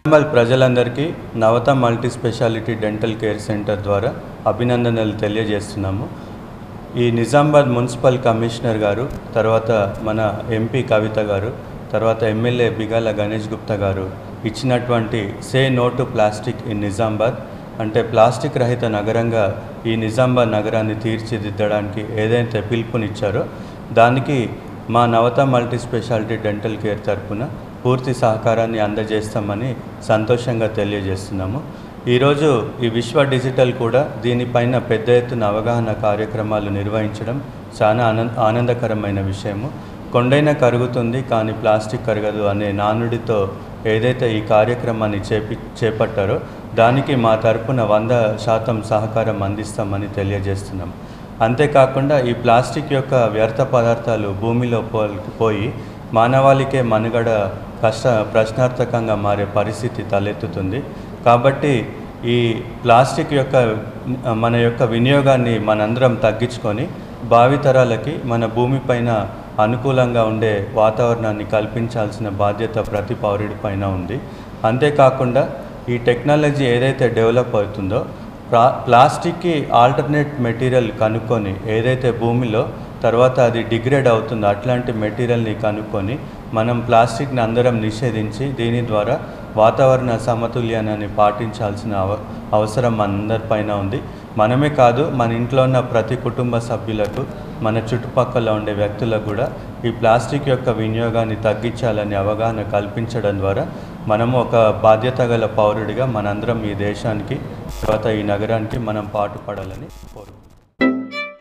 నిజామాబాద్ ప్రజలందరికీ Navata multi speciality dental care centre ద్వారా అభినందనలు తెలియజేస్తున్నాము ఈ నిజామాబాద్ మున్సిపల్ కమిషనర్ గారు తర్వాత మన ఎంపీ కవిత గారు తర్వాత ఎమ్మెల్యే బిగాల గణేష్ గుప్తా గారు ఇచ్చినటువంటి say no to plastic in Nizamabad అంటే ప్లాస్టిక్ రహిత నగరంగా ఈ నిజామాబాద్ నగరాన్ని తీర్చిదిద్దడానికి ఏదైతే పిలుపునిచ్చారో దానికి మా Navata multi speciality dental care తరపున పూర్తి సహకారాన్ని అందజేస్తామని సంతోషంగా తెలియజేస్తున్నాము ఈరోజు ఈ విశ్వ డిజిటల్ కూడా దీనిపైన పెద్ద ఎత్తున అవగాహన కార్యక్రమాలు నిర్వహించడం చాలా ఆనంద ఆనందకరమైన విషయము కొండైనా కరుగుతుంది కానీ ప్లాస్టిక్ కరగదు అనే నానుడితో ఏదైతే ఈ కార్యక్రమాన్ని చేపి చేపట్టారో దానికి మా తరపున వంద శాతం సహకారం అందిస్తామని తెలియజేస్తున్నాం అంతేకాకుండా ఈ ప్లాస్టిక్ యొక్క వ్యర్థ పదార్థాలు భూమిలో పో- పోయి మానవాళికే మనుగడ కష్ట ప్రశ్నార్థకంగా మారే పరిస్థితి తలెత్తుతుంది కాబట్టి ఈ ప్లాస్టిక్ యొక్క మన యొక్క వినియోగాన్ని మనందరం తగ్గించుకొని భావితరాలకి మన భూమిపైన అనుకూలంగా ఉండే వాతావరణాన్ని కల్పించాల్సిన బాధ్యత ప్రతి పౌరుడి పైన ఉంది అంతేకాకుండా ఈ టెక్నాలజీ ఏదైతే డెవలప్ అవుతుందో ప్లా ప్లాస్టిక్కి ఆల్టర్నేట్ మెటీరియల్ కనుక్కొని ఏదైతే భూమిలో తర్వాత అది డిగ్రేడ్ అవుతుందో అట్లాంటి మెటీరియల్ని కనుక్కొని మనం ప్లాస్టిక్ని అందరం నిషేధించి దీని ద్వారా వాతావరణ సమతుల్యాన్ని పాటించాల్సిన అవ అవసరం మనందరిపైన ఉంది మనమే కాదు మన ఇంట్లో ఉన్న ప్రతి కుటుంబ సభ్యులకు మన చుట్టుపక్కల ఉండే వ్యక్తులకు కూడా ఈ ప్లాస్టిక్ యొక్క వినియోగాన్ని తగ్గించాలని అవగాహన కల్పించడం ద్వారా మనము ఒక బాధ్యత గల పౌరుడిగా మనందరం ఈ దేశానికి తర్వాత ఈ నగరానికి మనం పాటుపడాలని కోరుకుంటున్నాం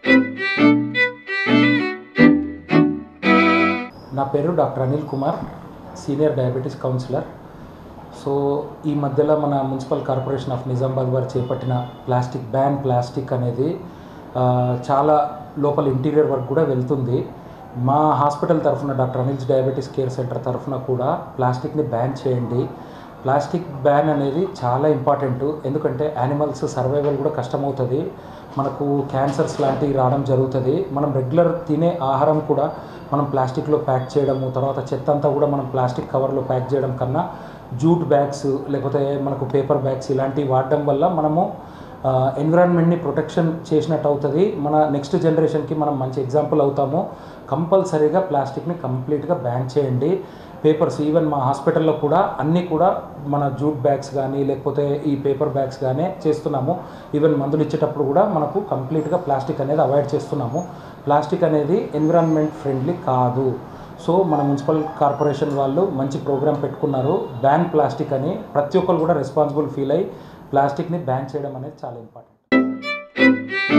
నా పేరు doctor Anil Kumar senior diabetes counsellor so ఈ మధ్యలో మన మున్సిపల్ కార్పొరేషన్ ఆఫ్ నిజామాబాద్ వారు చేపట్టిన ప్లాస్టిక్ బ్యాన్ ప్లాస్టిక్ అనేది ఆ, చాలా లోపల ఇంటీరియర్ వర్క్ కూడా వెళ్తుంది మా హాస్పిటల్ తరఫున doctor Anil's diabetes care centre తరఫున కూడా ప్లాస్టిక్ని బ్యాన్ చేయండి ప్లాస్టిక్ బ్యాన్ అనేది చాలా ఇంపార్టెంట్ ఎందుకంటే యానిమల్స్ సర్వైవల్ కూడా కష్టమవుతుంది మనకు క్యాన్సర్స్ లాంటివి రావడం జరుగుతుంది మనం రెగ్యులర్ తినే ఆహారం కూడా మనం ప్లాస్టిక్లో ప్యాక్ చేయడము తర్వాత చెత్త అంతా కూడా మనం ప్లాస్టిక్ కవర్లో ప్యాక్ చేయడం కన్నా జూట్ బ్యాగ్స్ లేకపోతే మనకు పేపర్ బ్యాగ్స్ ఇలాంటివి వాడడం వల్ల మనము ఎన్విరాన్మెంట్ని ప్రొటెక్షన్ చేసినట్టు అవుతుంది మన నెక్స్ట్ జనరేషన్కి మనం మంచి ఎగ్జాంపుల్ అవుతాము కంపల్సరీగా ప్లాస్టిక్ని కంప్లీట్గా బ్యాన్ చేయండి పేపర్స్ ఈవెన్ మా హాస్పిటల్లో కూడా అన్నీ కూడా మన జూట్ బ్యాగ్స్ కానీ లేకపోతే ఈ పేపర్ బ్యాగ్స్ కానీ చేస్తున్నాము ఈవెన్ మందులు ఇచ్చేటప్పుడు కూడా మనకు కంప్లీట్గా ప్లాస్టిక్ అనేది అవాయిడ్ చేస్తున్నాము ప్లాస్టిక్ అనేది ఎన్విరాన్మెంట్ ఫ్రెండ్లీ కాదు సో మన మున్సిపల్ కార్పొరేషన్ వాళ్ళు మంచి ప్రోగ్రామ్ పెట్టుకున్నారు బ్యాన్ ప్లాస్టిక్ అని ప్రతి ఒక్కరు కూడా రెస్పాన్సిబుల్ ఫీల్ అయ్యి ప్లాస్టిక్ని బ్యాన్ చేయడం అనేది చాలా ఇంపార్టెంట్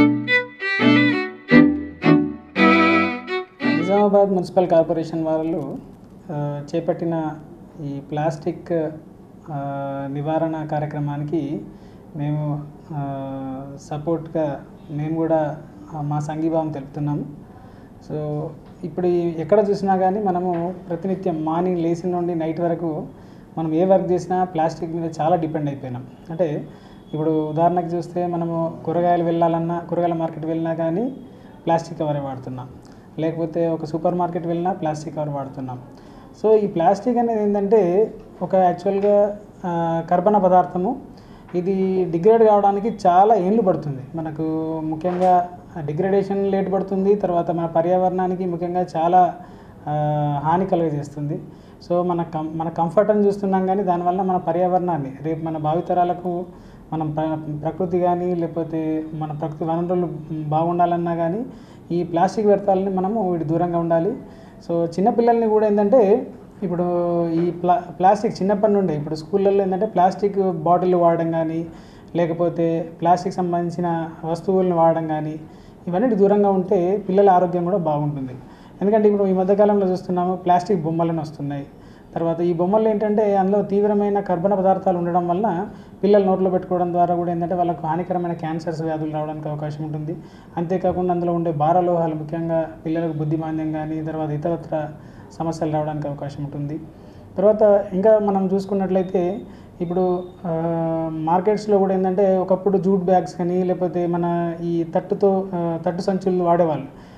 నిజామాబాద్ మున్సిపల్ కార్పొరేషన్ వాళ్ళు ఆ, చేపట్టిన ఈ ప్లాస్టిక్ ఆ, నివారణ కార్యక్రమానికి మేము ఆ, సపోర్ట్గా మేము కూడా ఆ, మా సంఘీభావం తెలుపుతున్నాము సో ఇప్పుడు ఈ ఎక్కడ చూసినా కానీ మనము ప్రతినిత్యం మార్నింగ్ లేచిన నుండి నైట్ వరకు మనం ఏ వర్క్ చేసినా ప్లాస్టిక్ మీద చాలా డిపెండ్ అయిపోయినాం అంటే ఇప్పుడు ఉదాహరణకు చూస్తే మనము కూరగాయలు వెళ్ళాలన్నా కూరగాయల మార్కెట్ వెళ్ళినా కానీ ప్లాస్టిక్ కవరే వాడుతున్నాం లేకపోతే ఒక సూపర్ మార్కెట్ వెళ్ళినా ప్లాస్టిక్ కవర్ వాడుతున్నాం సో ఈ ప్లాస్టిక్ అనేది ఏంటంటే ఒక యాక్చువల్గా ఆ, కర్బన పదార్థము ఇది డిగ్రేడ్ కావడానికి చాలా ఏళ్ళు పడుతుంది మనకు ముఖ్యంగా డిగ్రేడేషన్ లేట్ పడుతుంది తర్వాత మన పర్యావరణానికి ముఖ్యంగా చాలా ఆ, హాని కలుగజేస్తుంది సో మన కం మన కంఫర్ట్ అని చూస్తున్నాం కానీ దానివల్ల మన పర్యావరణాన్ని రేపు మన భావితరాలకు మనం ప్ర- ప్రకృతి కానీ లేకపోతే మన ప్రకృతి వనరులు బాగుండాలన్నా కానీ ఈ ప్లాస్టిక్ వ్యర్థాలని మనము వీటి దూరంగా ఉండాలి సో చిన్నపిల్లల్ని కూడా ఏంటంటే ఇప్పుడు ఈ ప్లా ప్లాస్టిక్ చిన్నప్పటి నుండే ఇప్పుడు స్కూళ్ళల్లో ఏంటంటే ప్లాస్టిక్ బాటిల్ వాడడం కానీ లేకపోతే ప్లాస్టిక్ సంబంధించిన వస్తువులను వాడడం కానీ ఇవన్నీ దూరంగా ఉంటే పిల్లల ఆరోగ్యం కూడా బాగుంటుంది ఎందుకంటే ఇప్పుడు ఈ మధ్యకాలంలో చూస్తున్నాము ప్లాస్టిక్ బొమ్మలను వస్తున్నాయి తర్వాత ఈ బొమ్మలు ఏంటంటే అందులో తీవ్రమైన కర్బన పదార్థాలు ఉండడం వలన పిల్లలు నోట్లో పెట్టుకోవడం ద్వారా కూడా ఏంటంటే వాళ్ళకు హానికరమైన క్యాన్సర్స్ వ్యాధులు రావడానికి అవకాశం ఉంటుంది అంతేకాకుండా అందులో ఉండే భారలోహాలు ముఖ్యంగా పిల్లలకు బుద్ధిమాంద్యం కానీ తర్వాత ఇతరత్ర సమస్యలు రావడానికి అవకాశం ఉంటుంది తర్వాత ఇంకా మనం చూసుకున్నట్లయితే ఇప్పుడు ఆ, మార్కెట్స్లో కూడా ఏంటంటే ఒకప్పుడు జూట్ బ్యాగ్స్ కానీ లేకపోతే మన ఈ తట్టుతో ఆ, తట్టు సంచులు వాడేవాళ్ళు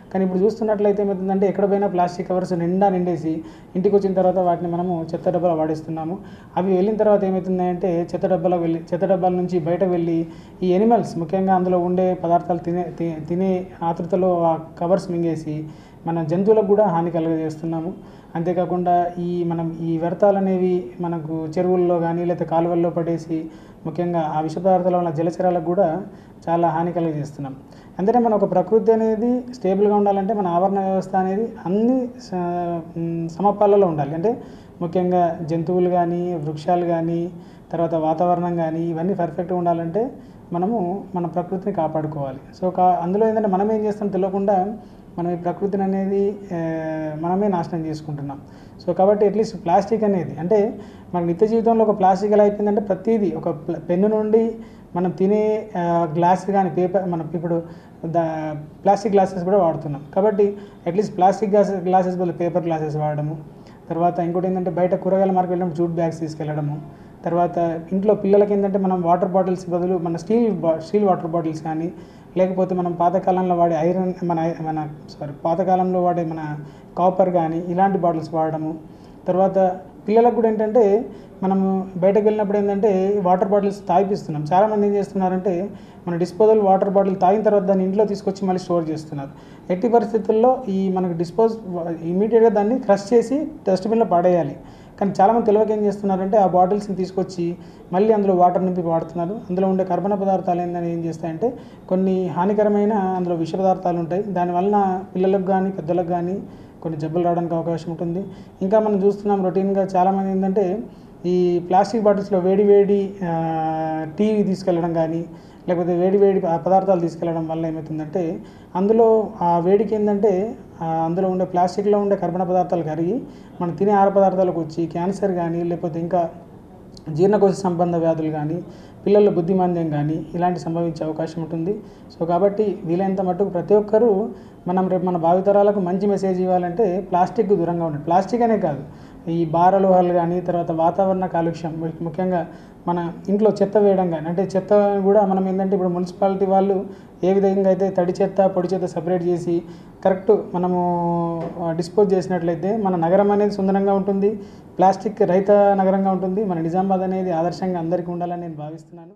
కానీ ఇప్పుడు చూస్తున్నట్లయితే ఏమవుతుందంటే ఎక్కడ పోయినా ప్లాస్టిక్ కవర్స్ నిండా నిండేసి ఇంటికి వచ్చిన తర్వాత వాటిని మనము చెత్త డబ్బాలో వాడేస్తున్నాము అవి వెళ్ళిన తర్వాత ఏమవుతుందంటే చెత్త డబ్బాలో వెళ్ళి చెత్త డబ్బాల నుంచి బయటకు వెళ్ళి ఈ ఎనిమల్స్ ముఖ్యంగా అందులో ఉండే పదార్థాలు తినే తి- తినే ఆతృతలో ఆ కవర్స్ మింగేసి మన జంతువులకు కూడా హాని కలుగజేస్తున్నాము అంతేకాకుండా ఈ మనం ఈ వ్యర్థాలు అనేవి మనకు చెరువుల్లో కానీ లేకపోతే కాలువల్లో పడేసి ముఖ్యంగా ఆ విష పదార్థాల వల్ల జలచరాలకు కూడా చాలా హాని కలుగజేస్తున్నాం అందుకే మన ఒక ప్రకృతి అనేది స్టేబుల్గా ఉండాలంటే మన ఆవరణ వ్యవస్థ అనేది అన్ని స- మ్, సమపాలలో ఉండాలి అంటే ముఖ్యంగా జంతువులు కానీ వృక్షాలు కానీ తర్వాత వాతావరణం కానీ ఇవన్నీ పర్ఫెక్ట్గా ఉండాలంటే మనము మన ప్రకృతిని కాపాడుకోవాలి సో కా అందులో ఏంటంటే మనం ఏం చేస్తాం తెలియకుండా మనం ఈ ప్రకృతిని అనేది ఆ, మనమే నాశనం చేసుకుంటున్నాం సో కాబట్టి అట్లీస్ట్ ప్లాస్టిక్ అనేది అంటే మన నిత్య జీవితంలో ఒక ప్లాస్టిక్ ఎలా అయిపోయిందంటే ప్రతిదీ ఒక ప్ల- పెన్ను నుండి మనం తినే ఆ, గ్లాస్ కానీ పేపర్ మనం ఇప్పుడు దా ప్లాస్టిక్ గ్లాసెస్ కూడా వాడుతున్నాం కాబట్టి అట్లీస్ట్ ప్లాస్టిక్ గ్లాసెస్ గ్లాసెస్ బదులు పేపర్ గ్లాసెస్ వాడడము తర్వాత ఇంకోటి ఏంటంటే బయట కూరగాయల మార్కెట్ వెళ్ళినప్పుడు జూట్ బ్యాగ్స్ తీసుకెళ్ళడము తర్వాత ఇంట్లో పిల్లలకి ఏంటంటే మనం వాటర్ బాటిల్స్ బదులు మన స్టీల్ బా స్టీల్ వాటర్ బాటిల్స్ కానీ లేకపోతే మనం పాతకాలంలో వాడే ఐరన్ మన ఐ- మన సారీ పాతకాలంలో వాడే మన కాపర్ కానీ ఇలాంటి బాటిల్స్ వాడడము తర్వాత పిల్లలకు కూడా ఏంటంటే మనము బయటకు వెళ్ళినప్పుడు ఏంటంటే వాటర్ బాటిల్స్ తాగిపిస్తున్నాం చాలామంది ఏం చేస్తున్నారంటే మన డిస్పోజల్ వాటర్ బాటిల్ తాగిన తర్వాత దాన్ని ఇంట్లో తీసుకొచ్చి మళ్ళీ స్టోర్ చేస్తున్నారు ఎట్టి పరిస్థితుల్లో ఈ మనకు డిస్పోజ్ ఇమీడియట్గా దాన్ని క్రష్ చేసి డస్ట్బిన్లో పడేయాలి కానీ చాలామంది తెలియక ఏం చేస్తున్నారంటే ఆ బాటిల్స్ని తీసుకొచ్చి మళ్ళీ అందులో వాటర్ నింపి వాడుతున్నారు అందులో ఉండే కర్బన పదార్థాలు ఏందని ఏం చేస్తాయంటే కొన్ని హానికరమైన అందులో విష పదార్థాలు ఉంటాయి దానివలన పిల్లలకు కానీ పెద్దలకు కానీ కొన్ని జబ్బులు రావడానికి అవకాశం ఉంటుంది ఇంకా మనం చూస్తున్నాం రొటీన్గా చాలామంది ఏంటంటే ఈ ప్లాస్టిక్ బాటిల్స్లో వేడి వేడి ఆ, టీ తీసుకెళ్ళడం కానీ లేకపోతే వేడి వేడి ప- పదార్థాలు తీసుకెళ్ళడం వల్ల ఏమవుతుందంటే అందులో ఆ వేడికి ఏంటంటే ఆ అందులో ఉండే ప్లాస్టిక్లో ఉండే కర్బన పదార్థాలు కరిగి మనం తినే ఆహార పదార్థాలకు వచ్చి క్యాన్సర్ కానీ లేకపోతే ఇంకా జీర్ణకోశ సంబంధ వ్యాధులు కానీ పిల్లల బుద్ధిమాంద్యం కానీ ఇలాంటి సంభవించే అవకాశం ఉంటుంది సో కాబట్టి వీలైనంత మట్టుకు ప్రతి ఒక్కరూ మనం రేపు మన భావితరాలకు మంచి మెసేజ్ ఇవ్వాలంటే ప్లాస్టిక్ దూరంగా ఉండాలి ప్లాస్టిక్ అనే కాదు ఈ భారలోహాలు కానీ తర్వాత వాతావరణ కాలుష్యం ము- ముఖ్యంగా మన ఇంట్లో చెత్త వేయడం కానీ అంటే చెత్త కూడా మనం ఏంటంటే ఇప్పుడు మున్సిపాలిటీ వాళ్ళు ఏ విధంగా అయితే తడి చెత్త పొడి చెత్త సపరేట్ చేసి కరెక్ట్ మనము డిస్పోజ్ చేసినట్లయితే మన నగరం అనేది సుందరంగా ఉంటుంది ప్లాస్టిక్ రహిత నగరంగా ఉంటుంది మన నిజామాబాద్ అనేది ఆదర్శంగా అందరికీ ఉండాలని నేను భావిస్తున్నాను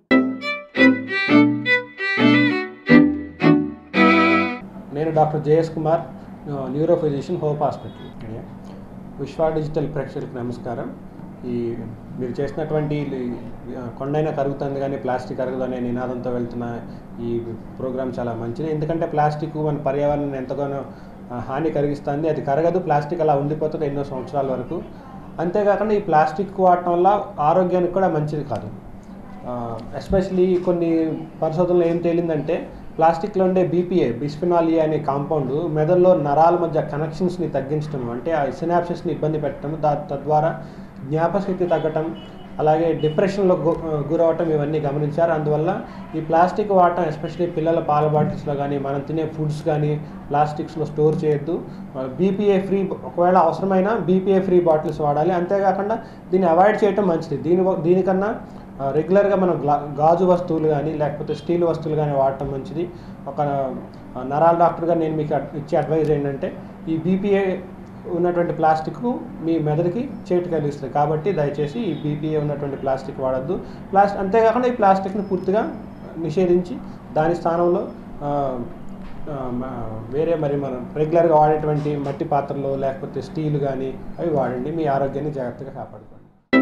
నేను doctor J S Kumar neuro physician Hope hospital Vishwa digital ప్రేక్షకులకు నమస్కారం ఈ మీరు చేసినటువంటి ఈ, ఆ, కొండైనా కరుగుతుంది కానీ ప్లాస్టిక్ కరగదు అనే నినాదంతో వెళ్తున్న ఈ ప్రోగ్రామ్ చాలా మంచిది ఎందుకంటే ప్లాస్టిక్ మన పర్యావరణాన్ని ఎంతగానో ఆ, హాని కలిగిస్తుంది అది కరగదు ప్లాస్టిక్ అలా ఉండిపోతుంది ఎన్నో సంవత్సరాల వరకు అంతేకాకుండా ఈ ప్లాస్టిక్ వాడటం వల్ల ఆరోగ్యానికి కూడా మంచిది కాదు ఎస్పెషలీ కొన్ని పరిశోధనలో ఏం తేలిందంటే ప్లాస్టిక్లో ఉండే బీపీఏ బిస్ఫినాల్ ఏ అనే కాంపౌండ్ మెదడులో నరాల మధ్య కనెక్షన్స్ని తగ్గించడం అంటే ఆ సినాప్సెస్ని ఇబ్బంది పెట్టడం దా తద్వారా జ్ఞాపశక్తి తగ్గటం అలాగే డిప్రెషన్లో గు గురవటం ఇవన్నీ గమనించారు అందువల్ల ఈ ప్లాస్టిక్ వాడటం ఎస్పెషల్లీ పిల్లల పాల బాటిల్స్లో కానీ మనం తినే ఫుడ్స్ కానీ ప్లాస్టిక్స్లో స్టోర్ చేయొద్దు బీపీఏ ఫ్రీ ఒకవేళ అవసరమైన బీపీఏ ఫ్రీ బాటిల్స్ వాడాలి అంతేకాకుండా దీన్ని అవాయిడ్ చేయటం మంచిది దీని వ- దీనికన్నా ఆ, రెగ్యులర్గా మనం గ్లా గాజు వస్తువులు కానీ లేకపోతే స్టీల్ వస్తువులు కానీ వాడటం మంచిది ఒక ఆ, నరాల డాక్టర్గా నేను మీకు అడ్- ఇచ్చే అడ్వైజ్ ఏంటంటే ఈ బీపీఏ ఉన్నటువంటి ప్లాస్టిక్ మీ మెదడుకి చేటు కలిగిస్తుంది కాబట్టి దయచేసి ఈ బీపీఏ ఉన్నటువంటి ప్లాస్టిక్ వాడద్దు ప్లాస్టిక్ అంతేకాకుండా ఈ ప్లాస్టిక్ని పూర్తిగా నిషేధించి దాని స్థానంలో ఆ, ఆ, మ- వేరే మరి మనం రెగ్యులర్గా వాడేటువంటి మట్టి పాత్రలు లేకపోతే స్టీల్ కానీ అవి వాడండి మీ ఆరోగ్యాన్ని జాగ్రత్తగా కాపాడుకోండి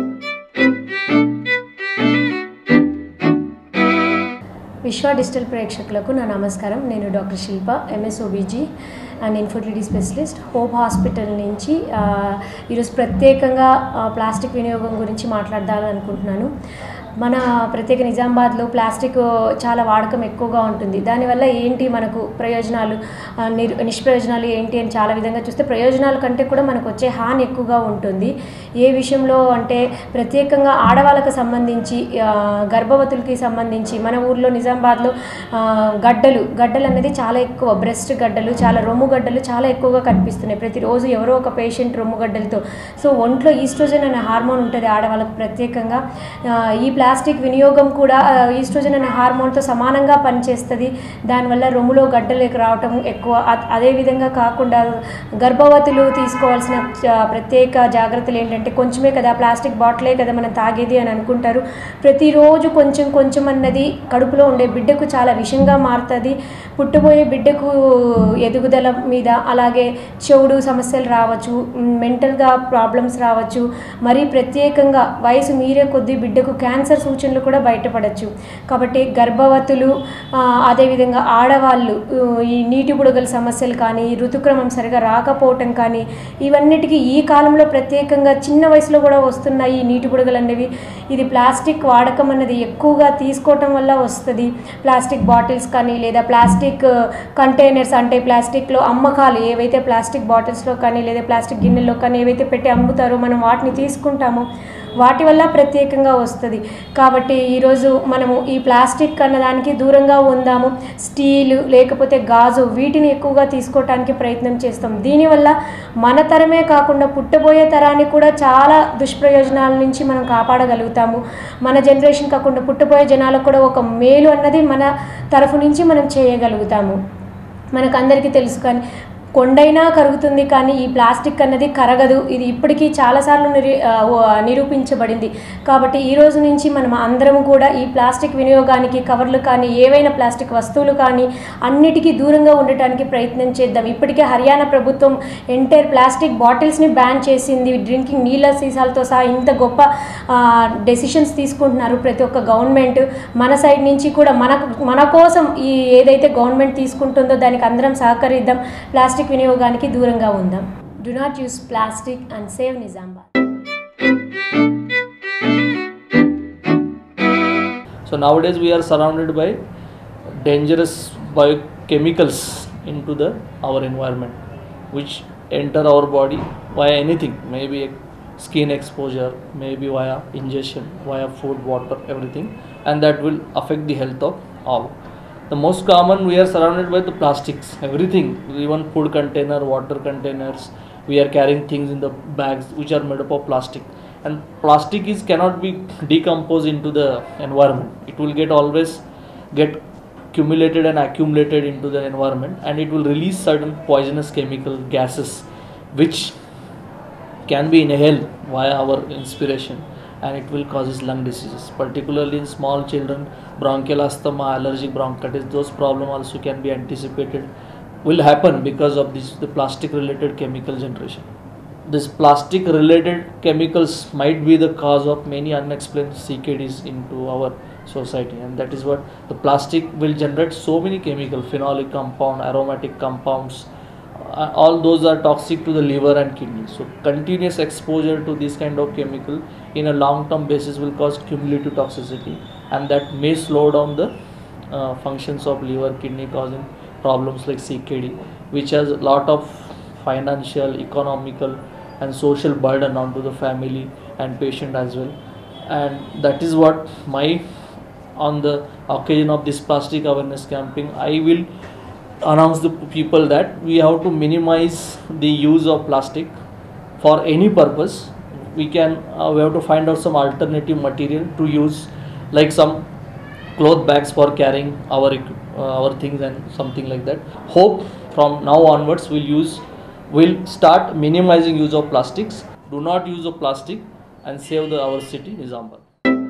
విశ్వ డిజిటల్ ప్రేక్షకులకు నా నమస్కారం నేను doctor Shilpa M S O B G and infertility specialist Hope hospital నుంచి ఆ, ఈరోజు ప్రత్యేకంగా ఆ, ప్లాస్టిక్ వినియోగం గురించి మాట్లాడాలనుకుంటున్నాను మన ప్రత్యేక నిజామాబాద్లో ప్లాస్టిక్ చాలా వాడకం ఎక్కువగా ఉంటుంది దానివల్ల ఏంటి మనకు ప్రయోజనాలు ఆ, నిర్ నిష్ప్రయోజనాలు ఏంటి అని చాలా విధంగా చూస్తే ప్రయోజనాల కంటే కూడా మనకు వచ్చే హాని ఎక్కువగా ఉంటుంది ఏ విషయంలో అంటే ప్రత్యేకంగా ఆడవాళ్ళకు సంబంధించి ఆ, గర్భవతులకి సంబంధించి మన ఊర్లో నిజామాబాద్లో ఆ, గడ్డలు గడ్డలు అనేది చాలా ఎక్కువ బ్రెస్ట్ గడ్డలు చాలా రొమ్ము గడ్డలు చాలా ఎక్కువగా కనిపిస్తున్నాయి ప్రతిరోజు ఎవరో ఒక పేషెంట్ రొమ్ము గడ్డలతో సో ఒంట్లో ఈస్ట్రోజన్ అనే హార్మోన్ ఉంటుంది ఆడవాళ్ళకు ప్రత్యేకంగా ఆ, ఈ ప్లాస్టిక్ వినియోగం కూడా ఆ, ఈస్ట్రోజన్ అనే హార్మోన్తో సమానంగా పనిచేస్తుంది దానివల్ల రొమ్ములో గడ్డలేక రావటం ఎక్కువ అ- అదేవిధంగా కాకుండా గర్భవతులు తీసుకోవాల్సిన చ- ప్రత్యేక జాగ్రత్తలు ఏంటంటే కొంచెమే కదా ప్లాస్టిక్ బాటిలే కదా మనం తాగేది అని అనుకుంటారు ప్రతిరోజు కొంచెం కొంచెం అన్నది కడుపులో ఉండే బిడ్డకు చాలా విషంగా మారుతుంది పుట్టబోయే బిడ్డకు ఎదుగుదల మీద అలాగే చెవుడు సమస్యలు రావచ్చు మెంటల్గా ప్రాబ్లమ్స్ రావచ్చు మరీ ప్రత్యేకంగా వయసు మీరే కొద్దీ బిడ్డకు క్యాన్సర్ సూచనలు కూడా బయటపడవచ్చు కాబట్టి గర్భవతులు ఆ, అదేవిధంగా ఆడవాళ్ళు ఉ, ఈ నీటి బుడగల సమస్యలు కానీ ఋతుక్రమం సరిగా రాకపోవటం కానీ ఇవన్నిటికీ ఈ కాలంలో ప్రత్యేకంగా చిన్న వయసులో కూడా వస్తున్నాయి ఈ నీటి బుడగలు అనేవి ఇది ప్లాస్టిక్ వాడకం అన్నది ఎక్కువగా తీసుకోవటం వల్ల వస్తుంది ప్లాస్టిక్ బాటిల్స్ కానీ లేదా ప్లాస్టిక్ కంటైనర్స్ అంటే ప్లాస్టిక్లో అమ్మకాలు ఏవైతే ప్లాస్టిక్ బాటిల్స్లో కానీ లేదా ప్లాస్టిక్ గిన్నెల్లో కానీ ఏవైతే పెట్టి అమ్ముతారో మనం వాటిని తీసుకుంటామో వాటి వల్ల ప్రత్యేకంగా వస్తుంది కాబట్టి ఈరోజు మనము ఈ ప్లాస్టిక్ అన్నదానికి దూరంగా ఉందాము స్టీలు లేకపోతే గాజు వీటిని ఎక్కువగా తీసుకోవటానికి ప్రయత్నం చేస్తాం దీనివల్ల మన తరమే కాకుండా పుట్టబోయే తరానికి కూడా చాలా దుష్ప్రయోజనాల నుంచి మనం కాపాడగలుగుతాము మన జనరేషన్ కాకుండా పుట్టబోయే జనాలకు కూడా ఒక మేలు అన్నది మన తరఫు నుంచి మనం చేయగలుగుతాము మనకు అందరికీ తెలుసు కానీ కొండైనా కరుగుతుంది కానీ ఈ ప్లాస్టిక్ అన్నది కరగదు ఇది ఇప్పటికీ చాలాసార్లు నిరు ఆ, ఓ- నిరూపించబడింది కాబట్టి ఈ రోజు నుంచి మనం అందరం కూడా ఈ ప్లాస్టిక్ వినియోగానికి కవర్లు కానీ ఏవైనా ప్లాస్టిక్ వస్తువులు కానీ అన్నిటికీ దూరంగా ఉండటానికి ప్రయత్నం చేద్దాం ఇప్పటికే హర్యానా ప్రభుత్వం ఎంటైర్ ప్లాస్టిక్ బాటిల్స్ని బ్యాన్ చేసింది డ్రింకింగ్ నీళ్ళ సీసాలతో సహా ఇంత గొప్ప డెసిషన్స్ తీసుకుంటున్నారు ప్రతి ఒక్క గవర్నమెంట్ మన సైడ్ నుంచి కూడా మనకు మన కోసం ఈ ఏదైతే గవర్నమెంట్ తీసుకుంటుందో దానికి అందరం సహకరిద్దాం ప్లాస్టిక్ వినియోగానికి దూరంగా ఉందాం do not use plastic and save Nizamabad So nowadays we are surrounded by dangerous biochemicals into the our environment, which enter our body via anything, maybe a skin exposure, maybe via ingestion, via food, water, everything, and that will affect the health of all. The most common we are surrounded by the plastics, everything, even food container, water containers. We are carrying things in the bags which are made up of plastic and plastic is cannot be decomposed into the environment it will get always get accumulated and accumulated into the environment and it will release certain poisonous chemical gases which can be inhaled via our inspiration and it will causes lung diseases particularly in small children bronchial asthma allergic bronchitis those problem also can be anticipated will happen because of this the plastic related chemical generation this plastic related chemicals might be the cause of many unexplained CKDs into our society and that is what the plastic will generate so many chemical phenolic compound aromatic compounds uh, all those are toxic to the liver and kidney so continuous exposure to this kind of chemical in a long term basis will cause cumulative toxicity and that may slow down the uh, functions of liver kidney causing problems like CKD which has a lot of financial economical and social burden onto the family and patient as well and that is what my on the occasion of this plastic awareness campaign i will announce the people that we have to minimize the use of plastic for any purpose we can uh, we have to find out some alternative material to use like some cloth bags for carrying our equi- uh, our things and something like that hope from now onwards we'll use will start minimizing use of plastics do not use of plastic and save the our city nizamabad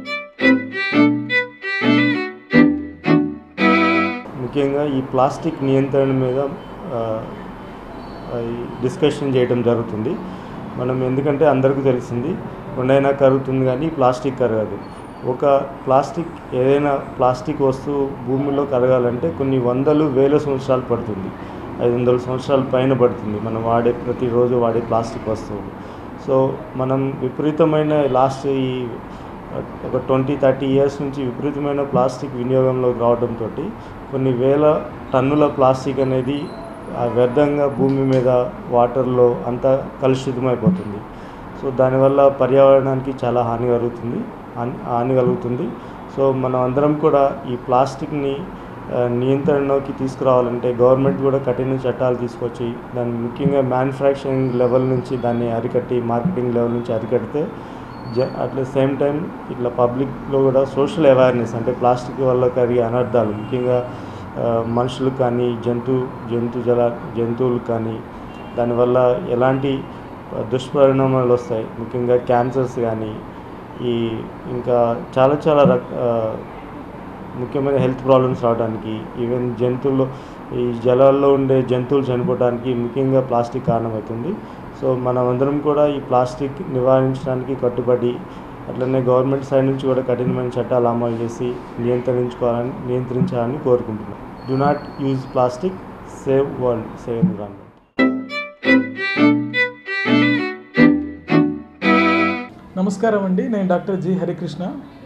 ముఖ్యంగా ఈ plastic నియంత్రణ మీద ఆ, ఆ, ఈ discussion చేయడం జరుగుతుంది మనం ఎందుకంటే అందరికీ తెలిసింది కొండైనా కరుగుతుంది కానీ ప్లాస్టిక్ కరగదు ఒక ప్లాస్టిక్ ఏదైనా ప్లాస్టిక్ వస్తువు భూమిలో కరగాలంటే కొన్ని వందలు వేల సంవత్సరాలు పడుతుంది ఐదు వందల సంవత్సరాల పైన పడుతుంది మనం వాడే ప్రతిరోజు వాడే ప్లాస్టిక్ వస్తువులు సో మనం విపరీతమైన లాస్ట్ ఈ ఒక ట్వంటీ థర్టీ ఇయర్స్ నుంచి విపరీతమైన ప్లాస్టిక్ వినియోగంలోకి రావడంతో కొన్ని వేల టన్నుల ప్లాస్టిక్ అనేది ఆ వ్యర్థంగా భూమి మీద వాటర్లో అంతా కలుషితమైపోతుంది సో దానివల్ల పర్యావరణానికి చాలా హాని కలుగుతుంది హాని హాని కలుగుతుంది సో మనం అందరం కూడా ఈ ప్లాస్టిక్ని ఆ, నియంత్రణలోకి తీసుకురావాలంటే గవర్నమెంట్ కూడా కఠిన చట్టాలు తీసుకొచ్చి దాన్ని ముఖ్యంగా మ్యానుఫ్యాక్చరింగ్ లెవెల్ నుంచి దాన్ని అరికట్టి మార్కెటింగ్ లెవెల్ నుంచి అరికడితే జ అట్ సేమ్ టైం ఇట్లా పబ్లిక్లో కూడా సోషల్ అవేర్నెస్ అంటే ప్లాస్టిక్ వల్ల కలిగే అనర్థాలు ముఖ్యంగా ఆ, మనుషులకు కానీ జంతు జంతు జల జంతువులకు కానీ దానివల్ల ఎలాంటి దుష్పరిణామాలు వస్తాయి ముఖ్యంగా క్యాన్సర్స్ కానీ ఈ ఇంకా చాలా చాలా రక ఆ, ముఖ్యమైన హెల్త్ ప్రాబ్లమ్స్ రావడానికి ఈవెన్ జంతువులు ఈ జలాల్లో ఉండే జంతువులు చనిపోవడానికి ముఖ్యంగా ప్లాస్టిక్ కారణమవుతుంది సో మనం అందరం కూడా ఈ ప్లాస్టిక్ నివారించడానికి కట్టుబడి అట్లనే గవర్నమెంట్ సైడ్ నుంచి కూడా కఠినమైన చట్టాలు అమలు చేసి నియంత్రించుకోవాలని నియంత్రించాలని కోరుకుంటున్నాం do not use plastic save world save environment నమస్కారం అండి నేను డాక్టర్ జి హరికృష్ణ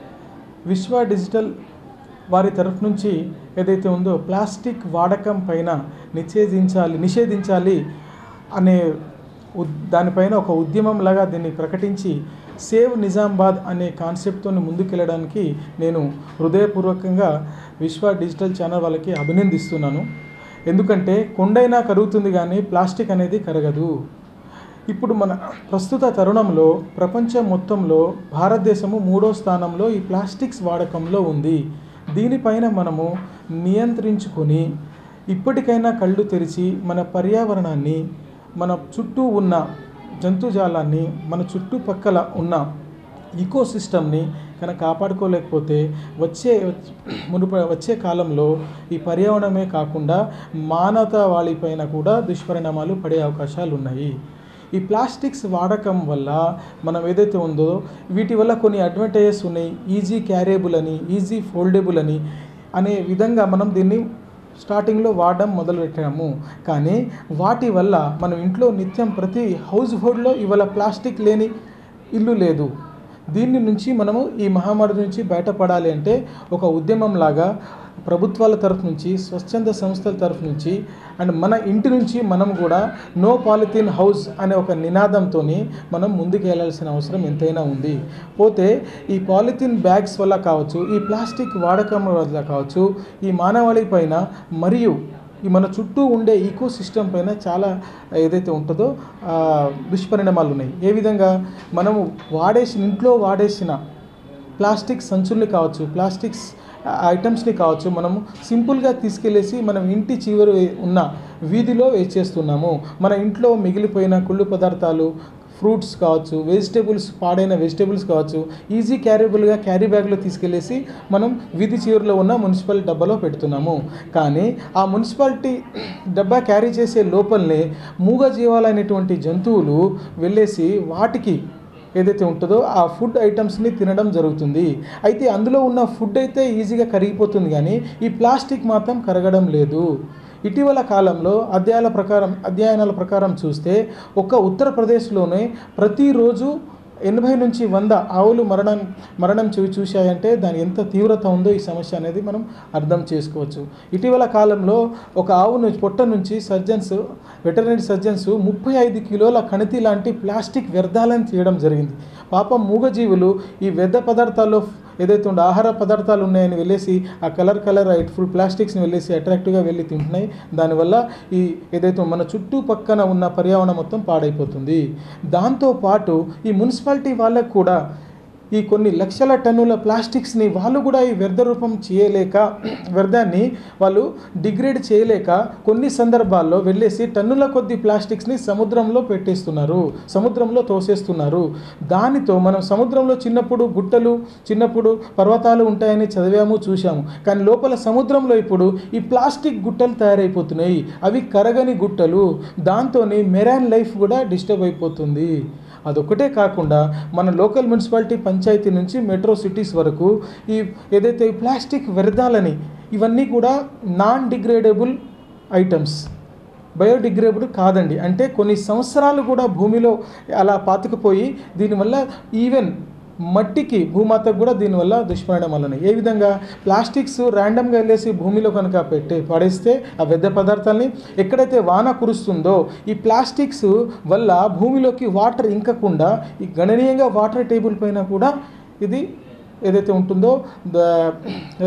విశ్వ డిజిటల్ వారి తరఫు నుంచి ఏదైతే ఉందో ప్లాస్టిక్ వాడకం పైన నిషేధించాలి నిషేధించాలి అనే ఉద్- దానిపైన ఒక ఉద్యమం లాగా దీన్ని ప్రకటించి సేవ్ నిజామాబాద్ అనే కాన్సెప్ట్తో ముందుకెళ్ళడానికి నేను హృదయపూర్వకంగా విశ్వ డిజిటల్ ఛానల్ వాళ్ళకి అభినందిస్తున్నాను ఎందుకంటే కొండైనా కరుగుతుంది కానీ ప్లాస్టిక్ అనేది కరగదు ఇప్పుడు మన ప్రస్తుత తరుణంలో ప్రపంచం మొత్తంలో భారతదేశము మూడో స్థానంలో ఈ ప్లాస్టిక్స్ వాడకంలో ఉంది దీనిపైన మనము నియంత్రించుకొని ఇప్పటికైనా కళ్ళు తెరిచి మన పర్యావరణాన్ని మన చుట్టూ ఉన్న జంతుజాలాన్ని మన చుట్టుపక్కల ఉన్న ఈకో సిస్టమ్ని కనుక కాపాడుకోలేకపోతే వచ్చే మునుప వచ్చే కాలంలో ఈ పర్యావరణమే కాకుండా మానవతావాళిపైన కూడా దుష్పరిణామాలు పడే అవకాశాలు ఉన్నాయి ఈ ప్లాస్టిక్స్ వాడకం వల్ల మనం ఏదైతే ఉందో వీటి వల్ల కొన్ని అడ్వాంటేజెస్ ఉన్నాయి ఈజీ క్యారియబుల్ అని ఈజీ ఫోల్డబుల్ అని అనే విధంగా మనం దీన్ని స్టార్టింగ్లో వాడడం మొదలుపెట్టాము కానీ వాటి వల్ల మనం ఇంట్లో నిత్యం ప్రతి హౌస్ హోల్డ్లో ఇవాళ ప్లాస్టిక్ లేని ఇల్లు లేదు దీని నుంచి మనము ఈ మహమ్మారి నుంచి బయటపడాలి అంటే ఒక ఉద్యమం లాగా ప్రభుత్వాల తరఫు నుంచి స్వచ్ఛంద సంస్థల తరఫు నుంచి అండ్ మన ఇంటి నుంచి మనం కూడా నో పాలిథిన్ హౌస్ అనే ఒక నినాదంతో మనం ముందుకు వెళ్ళాల్సిన అవసరం ఎంతైనా ఉంది పోతే ఈ పాలిథిన్ బ్యాగ్స్ వల్ల కావచ్చు ఈ ప్లాస్టిక్ వాడకం వల్ల కావచ్చు ఈ మానవాళి పైన మరియు ఈ మన చుట్టూ ఉండే ఈకో సిస్టమ్ పైన చాలా ఏదైతే ఉంటుందో ఆ, దుష్పరిణామాలు ఉన్నాయి ఏ విధంగా మనము వాడేసిన ఇంట్లో వాడేసిన ప్లాస్టిక్ సంచుల్ని కావచ్చు ప్లాస్టిక్స్ ఐటమ్స్ని కావచ్చు మనము సింపుల్గా తీసుకెళ్ళేసి మనం ఇంటి చివరి ఉన్న వీధిలో వేసేస్తున్నాము మన ఇంట్లో మిగిలిపోయిన కుళ్ళు పదార్థాలు ఫ్రూట్స్ కావచ్చు వెజిటేబుల్స్ పాడైన వెజిటేబుల్స్ కావచ్చు ఈజీ క్యారీబుల్గా క్యారీ బ్యాగ్లో తీసుకెళ్ళేసి మనం వీధి చివరిలో ఉన్న మున్సిపల్ డబ్బాలో పెడుతున్నాము కానీ ఆ మున్సిపాలిటీ డబ్బా క్యారీ చేసే లోపలనే మూగజీవాలైనటువంటి జంతువులు వెళ్ళేసి వాటికి ఏదైతే ఉంటుందో ఆ ఫుడ్ ఐటమ్స్ని తినడం జరుగుతుంది అయితే అందులో ఉన్న ఫుడ్ అయితే ఈజీగా కరిగిపోతుంది కానీ ఈ ప్లాస్టిక్ మాత్రం కరగడం లేదు ఇటీవల కాలంలో అధ్యాయాల ప్రకారం అధ్యయనాల ప్రకారం చూస్తే ఒక్క ఉత్తరప్రదేశ్లోనే ప్రతిరోజు ఎనభై నుంచి వంద ఆవులు మరణం మరణం చూ చూశాయంటే దాని ఎంత తీవ్రత ఉందో ఈ సమస్య అనేది మనం అర్థం చేసుకోవచ్చు ఇటీవల కాలంలో ఒక ఆవును పొట్ట నుంచి సర్జన్స్ వెటర్నరీ సర్జన్స్ ముప్పై ఐదు కిలోల కణితి లాంటి ప్లాస్టిక్ వ్యర్థాలను తీయడం జరిగింది పాపం మూగజీవులు ఈ వ్యర్థ పదార్థాల్లో ఏదైతే ఉందో ఆహార పదార్థాలు ఉన్నాయని వెళ్ళేసి ఆ కలర్ కలర్ ఫుల్ ప్లాస్టిక్స్ని వెళ్ళేసి అట్రాక్టివ్గా వెళ్ళి తింటున్నాయి దానివల్ల ఈ ఏదైతే మన చుట్టుపక్కన ఉన్న పర్యావరణం మొత్తం పాడైపోతుంది దాంతోపాటు ఈ మున్సిపాలిటీ వాళ్ళకు కూడా ఈ కొన్ని లక్షల టన్నుల ప్లాస్టిక్స్ని వాళ్ళు కూడా ఈ వ్యర్థ రూపం చేయలేక వ్యర్థాన్ని వాళ్ళు డిగ్రేడ్ చేయలేక కొన్ని సందర్భాల్లో వెళ్ళేసి టన్నుల కొద్ది ప్లాస్టిక్స్ని సముద్రంలో పెట్టేస్తున్నారు సముద్రంలో తోసేస్తున్నారు దానితో మనం సముద్రంలో చిన్నప్పుడు గుట్టలు చిన్నప్పుడు పర్వతాలు ఉంటాయని చదివాము చూసాము కానీ లోపల సముద్రంలో ఇప్పుడు ఈ ప్లాస్టిక్ గుట్టలు తయారైపోతున్నాయి అవి కరగని గుట్టలు దాంతో మెరైన్ లైఫ్ కూడా డిస్టర్బ్ అయిపోతుంది అదొక్కటే కాకుండా మన లోకల్ మున్సిపాలిటీ పంచాయతీ నుంచి మెట్రో సిటీస్ వరకు ఈ ఏదైతే ఈ ప్లాస్టిక్ వ్యర్థాలని ఇవన్నీ కూడా నాన్ డిగ్రేడబుల్ ఐటమ్స్ బయోడిగ్రేడబుల్ కాదండి అంటే కొన్ని సంవత్సరాలు కూడా భూమిలో అలా పాతుకుపోయి దీనివల్ల ఈవెన్ మట్టికి భూమాతకు కూడా దీనివల్ల దుష్పరిణామాలు ఉన్నాయి ఏ విధంగా ప్లాస్టిక్స్ ర్యాండమ్గా వెళ్ళేసి భూమిలో కనుక పెట్టి పడేస్తే ఆ వ్యర్థ పదార్థాలని ఎక్కడైతే వాన కురుస్తుందో ఈ ప్లాస్టిక్స్ వల్ల భూమిలోకి వాటర్ ఇంకకుండా ఈ గణనీయంగా వాటర్ టేబుల్ పైన కూడా ఇది ఏదైతే ఉంటుందో ద- ఆ,